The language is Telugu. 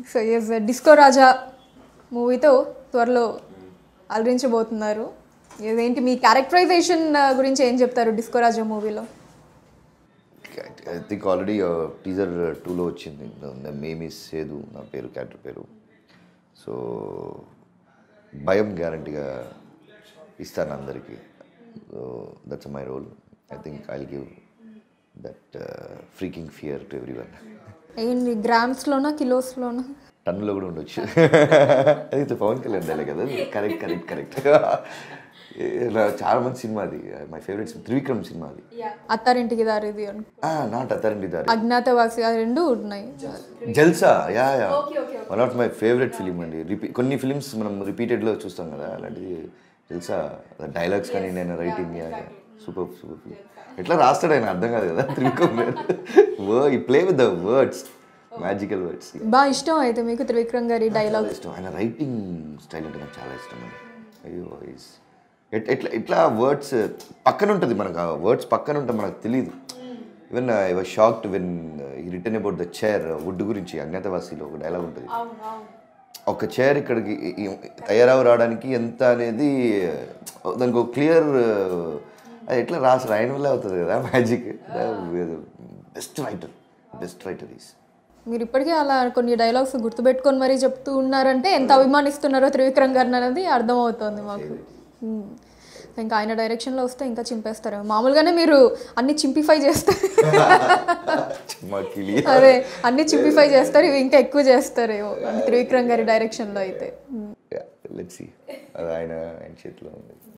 సో ఎస్ డిస్కో రాజా మూవీతో త్వరలో అలరించబోతున్నారు ఇదేంటి మీ క్యారెక్టరైజేషన్ గురించి ఏం చెప్తారు డిస్కో రాజా మూవీలో ఐ థింక్ ఆల్రెడీ టీజర్ టూలో వచ్చింది మేమి సేదు నా పేరు క్యారెక్టర్ పేరు సో భయం గ్యారంటీగా ఇస్తాను అందరికీ so that's my role I think I give that freaking fear to every one ఏంటి గ్రామ్స్లోనా కిలోస్లోనా టన్నులో కూడా ఉండొచ్చు అయితే పవన్ కళ్యాణ్ డైలే కదా కరెక్ట్ కరెక్ట్ కరెక్ట్ చాలా మంచి సినిమా అది మై ఫేవరెట్ త్రివిక్రమ్ సినిమా అది అత్తారింటికి దారిది అను నాట్ అతరండి దారి అజ్ఞాతవాసి ఆ రెండు ఉన్నాయి Jalsa yeah yeah one of my favourite film అండి రిపీ కొన్ని ఫిలిమ్స్ మనం రిపీటెడ్లో చూస్తాం కదా అలాంటిది జల్సా డైలాగ్స్ కానీ నేను రైటింగ్ సూపర్ సూపర్ ఫిలిం ఎట్లా రాస్తాడు ఆయన అర్థం కాదు కదా త్రివిక్రమ్ ఈ play with the words magical words బాగా ఇష్టం అయితే మీకు త్రివిక్రమ్ గారి డైలాగ్ చాలా ఇష్టం ఆయన రైటింగ్ స్టైల్ అంటే నాకు చాలా ఇష్టం అండి అయ్యో is- ఎట్ ఎట్లా ఇట్లా వర్డ్స్ పక్కన ఉంటుంది మనకు ఆ వర్డ్స్ పక్కన ఉంటే మనకు తెలియదు even I was shocked when ఈ return about the chair wood గురించి అజ్ఞాతవాసిలో ఒక డైలాగ్ ఉంటుంది ఒక చైర్ ఇక్కడికి ఈ- ఈ తయారవ రావడానికి ఎంత అనేది దానికి ఒక క్లియర్ అది ఎట్లా రాసి రాయన వల్ల అవుతుంది కదా magic best writer best writer is మీరు ఇప్పటికే అలా కొన్ని డైలాగ్స్ గుర్తుపెట్టుకొని మరీ చెప్తూ ఉన్నారంటే ఎంత అభిమానిస్తున్నారో త్రివిక్రమ్ గారిని అనేది అర్థమవుతోంది మాకు మ్మ్. ఇంకా ఆయన డైరెక్షన్లో వస్తే ఇంకా చింపేస్తారు మామూలుగానే మీరు అన్ని చింపిఫై చేస్తారు మాకి అదే అన్ని చింపిఫై చేస్తారు ఇవి ఇంకా ఎక్కువ చేస్తారేమో అంటే త్రివిక్రమ్ గారి డైరెక్షన్లో అయితే మ్మ్. లెట్స్ సీ అది ఆయన ఆయన చేతిలో ఉంది